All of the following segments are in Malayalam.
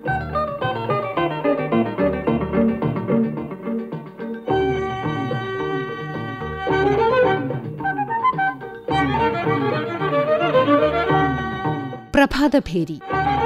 പ്രഭാതഭേരി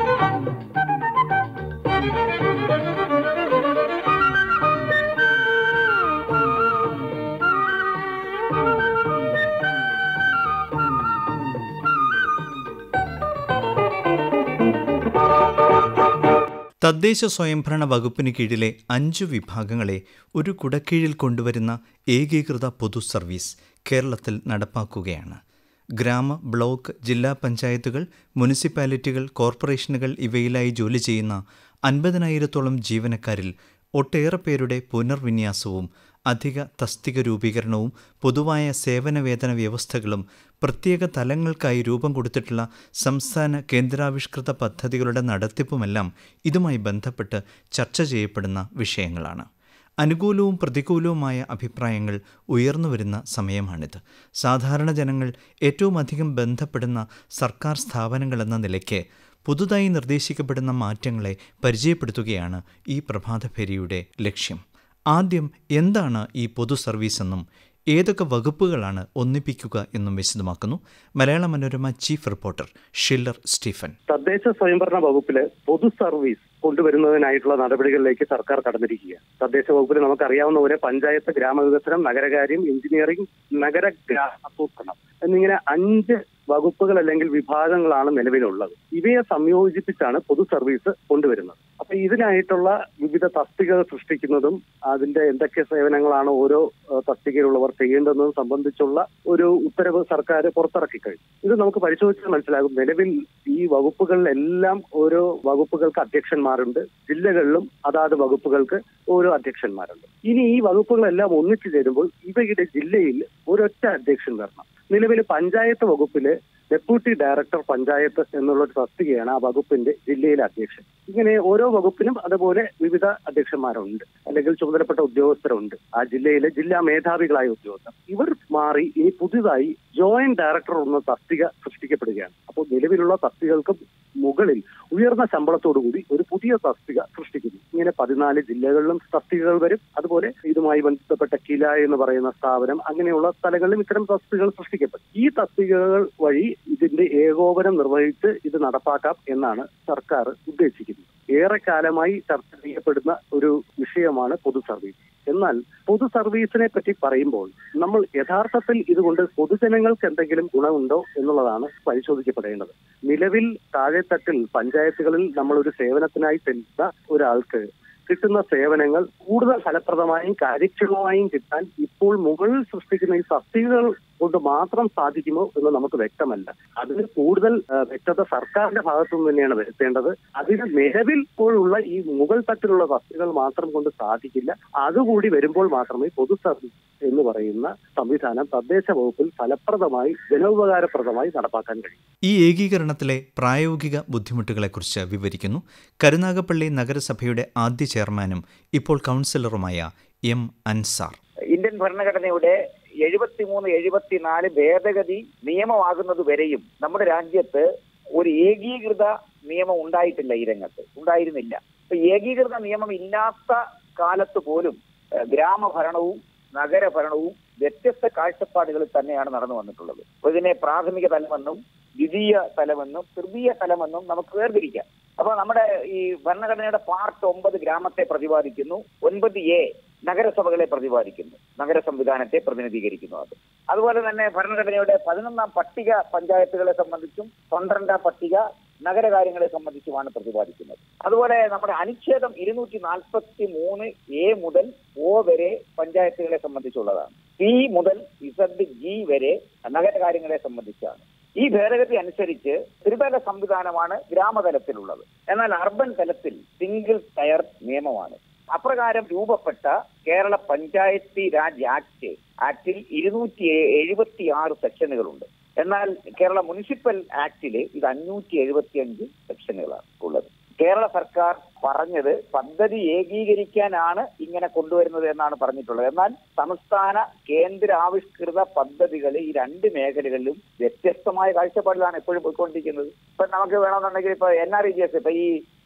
തദ്ദേശ സ്വയംഭരണ വകുപ്പിന് കീഴിലെ അഞ്ചു വിഭാഗങ്ങളെ ഒരു കുടക്കീഴിൽ കൊണ്ടുവരുന്ന ഏകീകൃത പൊതു സർവീസ് കേരളത്തിൽ നടപ്പാക്കുകയാണ് ഗ്രാമ ബ്ലോക്ക് ജില്ലാ പഞ്ചായത്തുകൾ മുനിസിപ്പാലിറ്റികൾ കോർപ്പറേഷനുകൾ ഇവയിലായി ജോലി ചെയ്യുന്ന അൻപതിനായിരത്തോളം ജീവനക്കാരിൽ ഒട്ടേറെ പേരുടെ പുനർവിന്യാസവും അധിക തസ്തിക രൂപീകരണവും പൊതുവായ സേവന വേതന വ്യവസ്ഥകളും പ്രത്യേക തലങ്ങൾക്കായി രൂപം കൊടുത്തിട്ടുള്ള സംസ്ഥാന കേന്ദ്രാവിഷ്കൃത പദ്ധതികളുടെ നടത്തിപ്പുമെല്ലാം ഇതുമായി ബന്ധപ്പെട്ട് ചർച്ച ചെയ്യപ്പെടുന്ന വിഷയങ്ങളാണ് അനുകൂലവും പ്രതികൂലവുമായ അഭിപ്രായങ്ങൾ ഉയർന്നുവരുന്ന സമയമാണിത് സാധാരണ ജനങ്ങൾ ഏറ്റവും അധികം ബന്ധപ്പെടുന്ന സർക്കാർ സ്ഥാപനങ്ങളെന്ന നിലയ്ക്ക് പുതുതായി നിർദ്ദേശിക്കപ്പെടുന്ന മാറ്റങ്ങളെ പരിചയപ്പെടുത്തുകയാണ് ഈ പ്രഭാതഫേരിയുടെ ലക്ഷ്യം ആദ്യം എന്താണ് ഈ പൊതു സർവീസ് എന്നും ഏതൊക്കെ വകുപ്പുകളാണ് ഒന്നിപ്പിക്കുക എന്നും വിശദമാക്കുന്നു Malayala Manorama chief reporter Shiller Stephen തദ്ദേശ സ്വയംഭരണ വകുപ്പില് പൊതു സർവീസ് കൊണ്ടുവരുന്നതിനായിട്ടുള്ള നടപടികളിലേക്ക് സർക്കാർ കടന്നിരിക്കുക തദ്ദേശ വകുപ്പിൽ നമുക്കറിയാവുന്ന പോലെ പഞ്ചായത്ത് ഗ്രാമവികസനം നഗരകാര്യം എഞ്ചിനീയറിംഗ് നഗര ഗ്രാമാസൂത്രണം എന്നിങ്ങനെ അഞ്ച് വകുപ്പുകൾ അല്ലെങ്കിൽ വിഭാഗങ്ങളാണ് നിലവിലുള്ളത് ഇവയെ സംയോജിപ്പിച്ചാണ് പൊതു സർവീസ് കൊണ്ടുവരുന്നത് അപ്പൊ ഇതിനായിട്ടുള്ള വിവിധ തസ്തികകൾ സൃഷ്ടിക്കുന്നതും അതിന്റെ എന്തൊക്കെ സേവനങ്ങളാണ് ഓരോ ഏഹ്, തസ്തികയിലുള്ളവർ ചെയ്യേണ്ടതെന്നതും സംബന്ധിച്ചുള്ള ഒരു ഉത്തരവ് സർക്കാർ പുറത്തിറക്കി കഴിഞ്ഞു ഇത് നമുക്ക് പരിശോധിച്ചാൽ മനസ്സിലാകും നിലവിൽ ഈ വകുപ്പുകളിലെല്ലാം ഓരോ വകുപ്പുകൾക്ക് അധ്യക്ഷന്മാരുണ്ട് ജില്ലകളിലും അതാത് വകുപ്പുകൾക്ക് ഓരോ അധ്യക്ഷന്മാരുണ്ട് ഇനി ഈ വകുപ്പുകളെല്ലാം ഒന്നിച്ചു ചേരുമ്പോൾ ഇവയുടെ ജില്ലയിൽ ഒരൊറ്റ അധ്യക്ഷൻ വരണം നിലവിൽ പഞ്ചായത്ത് വകുപ്പില് ഡെപ്യൂട്ടി ഡയറക്ടർ പഞ്ചായത്ത് എന്നുള്ള ഒരു തസ്തികയാണ് ആ വകുപ്പിന്റെ ജില്ലയിലെ അധ്യക്ഷൻ ഇങ്ങനെ ഓരോ വകുപ്പിനും അതുപോലെ വിവിധ അധ്യക്ഷന്മാരുണ്ട് അല്ലെങ്കിൽ ചുമതലപ്പെട്ട ഉദ്യോഗസ്ഥരുണ്ട് ആ ജില്ലയിലെ ജില്ലാ മേധാവികളായ ഉദ്യോഗസ്ഥർ ഇവർ മാറി ഇനി പുതുതായി ജോയിന്റ് ഡയറക്ടർ എന്ന തസ്തിക സൃഷ്ടിക്കപ്പെടുകയാണ് അപ്പോൾ നിലവിലുള്ള തസ്തികൾക്ക് മുകളിൽ ഉയർന്ന ശമ്പളത്തോടുകൂടി ഒരു പുതിയ തസ്തിക സൃഷ്ടിക്കുന്നു ഇങ്ങനെ പതിനാല് ജില്ലകളിലും തസ്തികകൾ വരും അതുപോലെ ഇതുമായി ബന്ധപ്പെട്ട കില എന്ന് പറയുന്ന സ്ഥാപനം അങ്ങനെയുള്ള സ്ഥലങ്ങളിലും ഇത്തരം തസ്തികകൾ സൃഷ്ടിക്കപ്പെടും ഈ തസ്തികകൾ വഴി ഇതിന്റെ ഏകോപനം നിർവഹിച്ച് ഇത് നടപ്പാക്കാം എന്നാണ് സർക്കാർ ഉദ്ദേശിക്കുന്നത് ഏറെക്കാലമായി ചർച്ച ചെയ്യപ്പെടുന്ന ഒരു വിഷയമാണ് പൊതു സർവീസ് എന്നാൽ പൊതു സർവീസിനെ പറ്റി പറയുമ്പോൾ നമ്മൾ യഥാർത്ഥത്തിൽ ഇതുകൊണ്ട് പൊതുജനങ്ങൾക്ക് എന്തെങ്കിലും ഗുണമുണ്ടോ എന്നുള്ളതാണ് പരിശോധിക്കപ്പെടേണ്ടത് നിലവിൽ താഴെത്തട്ടിൽ പഞ്ചായത്തുകളിൽ നമ്മൾ ഒരു സേവനത്തിനായി ചെല്ലുന്ന ഒരാൾക്ക് കിട്ടുന്ന സേവനങ്ങൾ കൂടുതൽ ഫലപ്രദമായും കാര്യക്ഷമമായും കിട്ടാൻ ഇപ്പോൾ മുകളിൽ സൃഷ്ടിക്കുന്ന ഈ തസ്തികകൾ കൊണ്ട് മാത്രം സാധിക്കുമോ എന്ന് നമുക്ക് വ്യക്തമല്ല അതിന് കൂടുതൽ ആ, വ്യക്തത സർക്കാരിന്റെ ഭാഗത്തു നിന്ന് തന്നെയാണ് വരുത്തേണ്ടത് അതിന് നിലവിൽ ഇപ്പോഴുള്ള ഈ മുകൾ തട്ടിലുള്ള തസ്തികകൾ മാത്രം കൊണ്ട് സാധിക്കില്ല അതുകൂടി വരുമ്പോൾ മാത്രമേ പൊതു സർവീസ് എന്ന് പറയുന്ന സംവിധാനം തദ്ദേശ വകുപ്പിൽ ഫലപ്രദമായി ജനോപകാരപ്രദമായി നടപ്പാക്കാൻ കഴിയും ഈ ഏകീകരണത്തിലെ പ്രായോഗിക ബുദ്ധിമുട്ടുകളെക്കുറിച്ച് വിവരിക്കുന്നു കരുനാഗപ്പള്ളി നഗരസഭയുടെ ആദ്യ ചെയർമാനും ഇപ്പോൾ കൗൺസിലറുമായ എം അൻസാർ ഇന്ത്യൻ ഭരണഘടനയുടെ എഴുപത്തിമൂന്ന് എഴുപത്തിനാല് ഭേദഗതി നിയമമാകുന്നത് വരെയും നമ്മുടെ രാജ്യത്ത് ഒരു ഏകീകൃത നിയമം ഉണ്ടായിട്ടില്ല ഈ രംഗത്ത് ഉണ്ടായിരുന്നില്ല അപ്പൊ ഏകീകൃത നിയമം ഇല്ലാത്ത കാലത്ത് പോലും ഏഹ്, ഗ്രാമഭരണവും നഗരഭരണവും വ്യത്യസ്ത കാഴ്ചപ്പാടുകളിൽ തന്നെയാണ് നടന്നു വന്നിട്ടുള്ളത് അപ്പൊ ഇതിനെ പ്രാഥമിക തലമെന്നും ദ്വിതീയ തലമെന്നും തൃതീയ തലമെന്നും നമുക്ക് വേർതിരിക്കാം അപ്പൊ നമ്മുടെ ഈ ഭരണഘടനയുടെ പാർട്ട് ഒമ്പത് ഗ്രാമത്തെ പ്രതിപാദിക്കുന്നു ഒൻപത് എ നഗരസഭകളെ പ്രതിപാദിക്കുന്നു നഗര സംവിധാനത്തെ പ്രതിനിധീകരിക്കുന്നു അത് അതുപോലെ തന്നെ ഭരണഘടനയുടെ പതിനൊന്നാം പട്ടിക പഞ്ചായത്തുകളെ സംബന്ധിച്ചും പന്ത്രണ്ടാം പട്ടിക നഗരകാര്യങ്ങളെ സംബന്ധിച്ചുമാണ് പ്രതിപാദിക്കുന്നത് അതുപോലെ നമ്മുടെ അനുച്ഛേദം ഇരുന്നൂറ്റി നാൽപ്പത്തി മൂന്ന് എ മുതൽ ഒ വരെ പഞ്ചായത്തുകളെ സംബന്ധിച്ചുള്ളതാണ് സി മുതൽ ഇസഡ് ജി വരെ നഗരകാര്യങ്ങളെ സംബന്ധിച്ചാണ് ഈ ഭേദഗതി അനുസരിച്ച് ത്രിതല സംവിധാനമാണ് ഗ്രാമതലത്തിലുള്ളത് എന്നാൽ അർബൻ തലത്തിൽ സിംഗിൾ ടയർ നിയമമാണ് അപ്രകാരം രൂപപ്പെട്ട കേരള പഞ്ചായത്തി രാജ് ആക്ട് ആക്ടിൽ ഇരുന്നൂറ്റി എഴുപത്തി ആറ് സെക്ഷനുകളുണ്ട് എന്നാൽ കേരള മുനിസിപ്പൽ ആക്ടില് ഇത് അഞ്ഞൂറ്റി എഴുപത്തി അഞ്ച് സെക്ഷനുകളാണ് ഉള്ളത് കേരള സർക്കാർ പറഞ്ഞത് പദ്ധതി ഏകീകരിക്കാനാണ് ഇങ്ങനെ കൊണ്ടുവരുന്നത് എന്നാണ് പറഞ്ഞിട്ടുള്ളത് എന്നാൽ സംസ്ഥാന കേന്ദ്ര ആവിഷ്കൃത പദ്ധതികൾ ഈ രണ്ട് മേഖലകളിലും വ്യത്യസ്തമായ കാഴ്ചപ്പാടിലാണ് എപ്പോഴും പോയിക്കൊണ്ടിരിക്കുന്നത് ഇപ്പൊ നമുക്ക് വേണമെന്നുണ്ടെങ്കിൽ ഇപ്പൊ N R E G S ഇപ്പൊ ഈ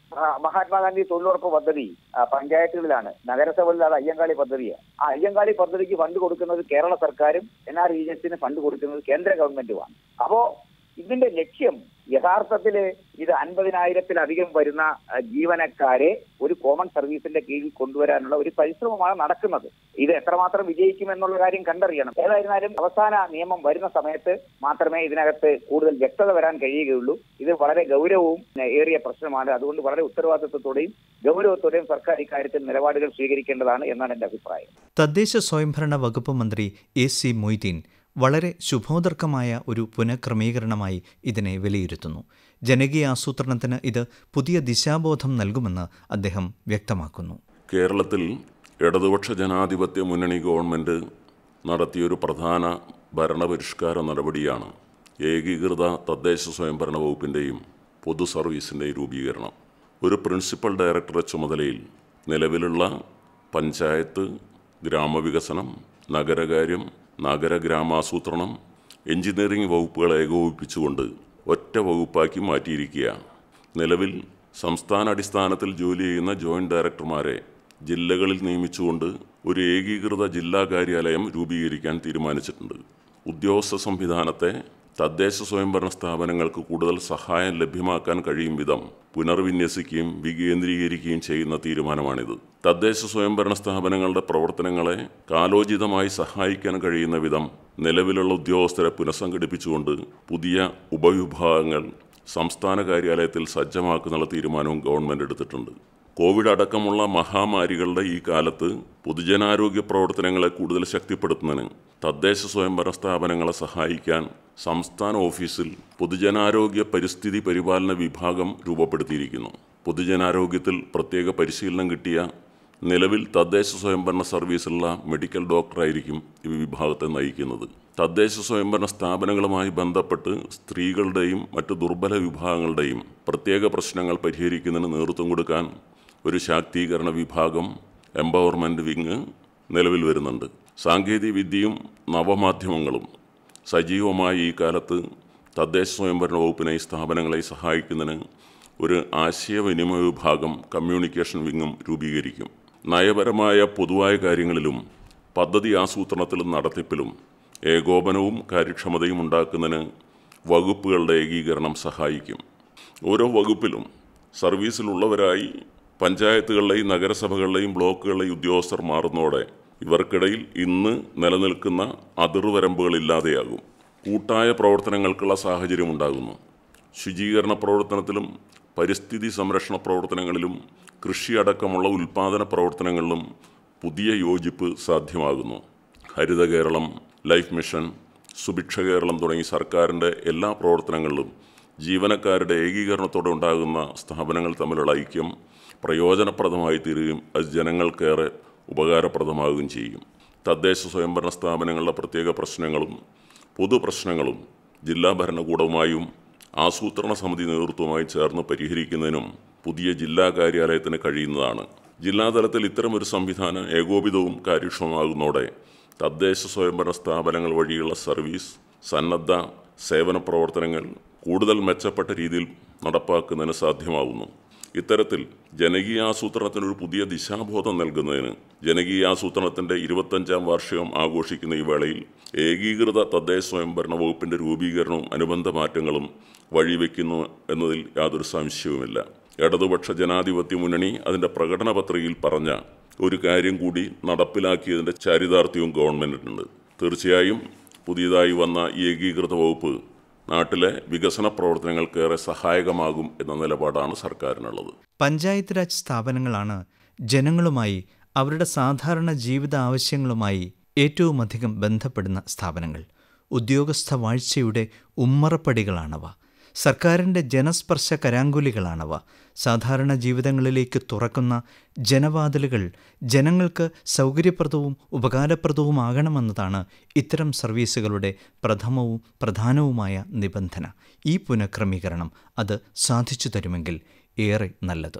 ആ, മഹാത്മാഗാന്ധി തൊഴിലുറപ്പ് പദ്ധതി ആ, പഞ്ചായത്തുകളിലാണ് നഗരസഭകളിൽ അത് അയ്യങ്കാളി പദ്ധതിയാണ് ആ അയ്യങ്കാളി പദ്ധതിക്ക് ഫണ്ട് കൊടുക്കുന്നത് കേരള സർക്കാരും എൻ ആർ ഏജൻസിന് ഫണ്ട് കൊടുക്കുന്നത് കേന്ദ്ര ഗവൺമെന്റുമാണ് അപ്പോ ഇതിന്റെ ലക്ഷ്യം യഥാർത്ഥത്തില് ഇത് അൻപതിനായിരത്തിലധികം വരുന്ന ആ, ജീവനക്കാരെ ഒരു കോമൺ സർവീസിന്റെ കീഴിൽ കൊണ്ടുവരാനുള്ള ഒരു പരിശ്രമമാണ് നടക്കുന്നത് ഇത് എത്രമാത്രം വിജയിക്കുമെന്നുള്ള കാര്യം കണ്ടറിയണം ഏതായിരുന്നാലും അവസാന നിയമം വരുന്ന സമയത്ത് മാത്രമേ ഇതിനകത്ത് കൂടുതൽ വ്യക്തത വരാൻ കഴിയുകയുള്ളൂ ഇത് വളരെ ഗൗരവവും ഏഹ്, ഏറിയ പ്രശ്നമാണ് അതുകൊണ്ട് വളരെ ഉത്തരവാദിത്വത്തോടെയും ഗൗരവത്തോടെയും സർക്കാർ ഇക്കാര്യത്തിൽ നിലപാടുകൾ സ്വീകരിക്കേണ്ടതാണ് എന്നാണ് എന്റെ അഭിപ്രായം തദ്ദേശ സ്വയംഭരണ വകുപ്പ് മന്ത്രി എ സി മൊയ്തീൻ വളരെ ശുഭോദർക്കമായ ഒരു പുനഃക്രമീകരണമായി ഇതിനെ വിലയിരുത്തുന്നു ജനകീയ ആസൂത്രണത്തിന് ഇത് പുതിയ ദിശാബോധം നൽകുമെന്ന് അദ്ദേഹം വ്യക്തമാക്കുന്നു കേരളത്തിൽ ഇടതുപക്ഷ ജനാധിപത്യ മുന്നണി ഗവൺമെൻറ് നടത്തിയൊരു പ്രധാന ഭരണപരിഷ്കാര നടപടിയാണ് ഏകീകൃത തദ്ദേശ സ്വയംഭരണ വകുപ്പിൻ്റെയും പൊതു സർവീസിൻ്റെയും രൂപീകരണം ഒരു പ്രിൻസിപ്പൽ ഡയറക്ടറെ ചുമതലയിൽ നിലവിലുള്ള പഞ്ചായത്ത് ഗ്രാമവികസനം നഗരകാര്യം നഗര ഗ്രാമാസൂത്രണം എഞ്ചിനീയറിംഗ് വകുപ്പുകളെ ഏകോപിപ്പിച്ചുകൊണ്ട് ഒറ്റ വകുപ്പാക്കി മാറ്റിയിരിക്കുകയാണ് നിലവിൽ സംസ്ഥാന അടിസ്ഥാനത്തിൽ ജോലി ചെയ്യുന്ന ജോയിന്റ് ഡയറക്ടർമാരെ ജില്ലകളിൽ നിയമിച്ചുകൊണ്ട് ഒരു ഏകീകൃത ജില്ലാ കാര്യാലയം രൂപീകരിക്കാൻ തീരുമാനിച്ചിട്ടുണ്ട് ഉദ്യോഗസ്ഥ സംവിധാനത്തെ തദ്ദേശ സ്വയംഭരണ സ്ഥാപനങ്ങൾക്ക് കൂടുതൽ സഹായം ലഭ്യമാക്കാൻ കഴിയും വിധം പുനർവിന്യസിക്കുകയും വികേന്ദ്രീകരിക്കുകയും ചെയ്യുന്ന തീരുമാനമാണിത് തദ്ദേശ സ്വയംഭരണ സ്ഥാപനങ്ങളുടെ പ്രവർത്തനങ്ങളെ കാലോചിതമായി സഹായിക്കാൻ കഴിയുന്ന വിധം നിലവിലുള്ള ഉദ്യോഗസ്ഥരെ പുനഃസംഘടിപ്പിച്ചുകൊണ്ട് പുതിയ ഉപവിഭാഗങ്ങൾ സംസ്ഥാന കാര്യാലയത്തിൽ സജ്ജമാക്കുന്നുള്ള തീരുമാനവും ഗവൺമെൻറ് എടുത്തിട്ടുണ്ട് കോവിഡ് അടക്കമുള്ള മഹാമാരികളുടെ ഈ കാലത്ത് പൊതുജനാരോഗ്യ പ്രവർത്തനങ്ങളെ കൂടുതൽ ശക്തിപ്പെടുത്തുന്നതിന് തദ്ദേശ സ്വയംഭരണ സ്ഥാപനങ്ങളെ സഹായിക്കാൻ സംസ്ഥാന ഓഫീസിൽ പൊതുജനാരോഗ്യ പരിസ്ഥിതി പരിപാലന വിഭാഗം രൂപപ്പെടുത്തിയിരിക്കുന്നു പൊതുജനാരോഗ്യത്തിൽ പ്രത്യേക പരിശീലനം കിട്ടിയ നിലവിൽ തദ്ദേശ സ്വയംഭരണ സർവീസിലുള്ള മെഡിക്കൽ ഡോക്ടറായിരിക്കും ഈ വിഭാഗത്തെ നയിക്കുന്നത് തദ്ദേശ സ്വയംഭരണ സ്ഥാപനങ്ങളുമായി ബന്ധപ്പെട്ട് സ്ത്രീകളുടെയും മറ്റ് ദുർബല വിഭാഗങ്ങളുടെയും പ്രത്യേക പ്രശ്നങ്ങൾ പരിഹരിക്കുന്നതിന് നേതൃത്വം കൊടുക്കാൻ ഒരു ശാക്തീകരണ വിഭാഗം എംപവർമെൻറ്റ് വിങ് നിലവിൽ വരുന്നുണ്ട് സാങ്കേതിക വിദ്യയും നവമാധ്യമങ്ങളും സജീവമായി ഈ കാലത്ത് തദ്ദേശ സ്വയംഭരണ വകുപ്പിനെ ഈ സ്ഥാപനങ്ങളെ സഹായിക്കുന്നതിന് ഒരു ആശയവിനിമയ വിഭാഗം കമ്മ്യൂണിക്കേഷൻ വിങ്ങും രൂപീകരിക്കും നയപരമായ പൊതുവായ കാര്യങ്ങളിലും പദ്ധതി ആസൂത്രണത്തിലും നടത്തിപ്പിലും ഏകോപനവും കാര്യക്ഷമതയും ഉണ്ടാക്കുന്നതിന് വകുപ്പുകളുടെ ഏകീകരണം സഹായിക്കും ഓരോ വകുപ്പിലും സർവീസിലുള്ളവരായി പഞ്ചായത്തുകളിലെയും നഗരസഭകളിലെയും ബ്ലോക്കുകളിലെയും ഉദ്യോഗസ്ഥർ മാറുന്നതോടെ ഇവർക്കിടയിൽ ഇന്ന് നിലനിൽക്കുന്ന അതിർവരമ്പുകൾ ഇല്ലാതെയാകും കൂട്ടായ പ്രവർത്തനങ്ങൾക്കുള്ള സാഹചര്യം ഉണ്ടാകുന്നു ശുചീകരണ പ്രവർത്തനത്തിലും പരിസ്ഥിതി സംരക്ഷണ പ്രവർത്തനങ്ങളിലും കൃഷി അടക്കമുള്ള ഉൽപ്പാദന പ്രവർത്തനങ്ങളിലും പുതിയ യോജിപ്പ് സാധ്യമാകുന്നു ഹരിത കേരളം ലൈഫ് മിഷൻ സുഭിക്ഷ കേരളം തുടങ്ങി സർക്കാരിൻ്റെ എല്ലാ പ്രവർത്തനങ്ങളിലും ജീവനക്കാരുടെ ഏകീകരണത്തോടെ ഉണ്ടാകുന്ന സ്ഥാപനങ്ങൾ തമ്മിലുള്ള ഐക്യം പ്രയോജനപ്രദമായി തീരുകയും അത് ജനങ്ങൾക്കേറെ ഉപകാരപ്രദമാവുകയും ചെയ്യും തദ്ദേശ സ്വയംഭരണ സ്ഥാപനങ്ങളുടെ പ്രത്യേക പ്രശ്നങ്ങളും പൊതുപ്രശ്നങ്ങളും ജില്ലാ ഭരണകൂടവുമായും ആസൂത്രണ സമിതി നേതൃത്വവുമായി ചേർന്ന് പരിഹരിക്കുന്നതിനും പുതിയ ജില്ലാ കാര്യാലയത്തിന് കഴിയുന്നതാണ് ജില്ലാതലത്തിൽ ഇത്തരമൊരു സംവിധാനം ഏകോപിതവും കാര്യക്ഷമമാകുന്നതോടെ തദ്ദേശ സ്വയംഭരണ സ്ഥാപനങ്ങൾ വഴിയുള്ള സർവീസ് സന്നദ്ധ സേവന പ്രവർത്തനങ്ങൾ കൂടുതൽ മെച്ചപ്പെട്ട രീതിയിൽ നടപ്പാക്കുന്നതിന് സാധ്യമാവുന്നു ഇത്തരത്തിൽ ജനകീയാസൂത്രണത്തിനൊരു പുതിയ ദിശാബോധം നൽകുന്നതിന് ജനകീയാസൂത്രണത്തിൻ്റെ ഇരുപത്തഞ്ചാം വാർഷികം ആഘോഷിക്കുന്ന ഈ വേളയിൽ ഏകീകൃത തദ്ദേശ സ്വയംഭരണ വകുപ്പിൻ്റെ രൂപീകരണവും അനുബന്ധ മാറ്റങ്ങളും വഴിവെക്കുന്നു എന്നതിൽ യാതൊരു സംശയവുമില്ല ഇടതുപക്ഷ ജനാധിപത്യ മുന്നണി അതിൻ്റെ പ്രകടന പത്രികയിൽ പറഞ്ഞ ഒരു കാര്യം കൂടി നടപ്പിലാക്കിയതിൻ്റെ ചാരിതാർത്ഥ്യവും ഗവൺമെൻറ്റിനുണ്ട് തീർച്ചയായും പുതിയതായി വന്ന ഈ ഏകീകൃത വകുപ്പ് നാട്ടിലെ വികസന പ്രവർത്തനങ്ങൾക്കേറെ സഹായകമാകും എന്ന നിലപാടാണ് സർക്കാരിനുള്ളത് പഞ്ചായത്ത് രാജ് സ്ഥാപനങ്ങളാണ് ജനങ്ങളുമായി അവരുടെ സാധാരണ ജീവിത ആവശ്യങ്ങളുമായി ഏറ്റവുമധികം ബന്ധപ്പെടുന്ന സ്ഥാപനങ്ങൾ ഉദ്യോഗസ്ഥ വാഴ്ചയുടെ ഉമ്മറപ്പടികളാണവ സർക്കാരിൻ്റെ ജനസ്പർശ കരാങ്കുലികളാണവ സാധാരണ ജീവിതങ്ങളിലേക്ക് തുറക്കുന്ന ജനവാതിലുകൾ ജനങ്ങൾക്ക് സൗകര്യപ്രദവും ഉപകാരപ്രദവുമാകണമെന്നതാണ് ഇത്തരം സർവീസുകളുടെ പ്രഥമവും പ്രധാനവുമായ നിബന്ധന ഈ പുനഃക്രമീകരണം അത് സാധിച്ചു തരുമെങ്കിൽ ഏറെ നല്ലത്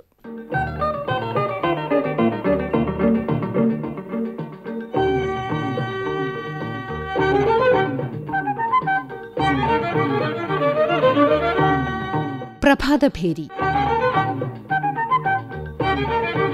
പ്രഭാതഭേരി ും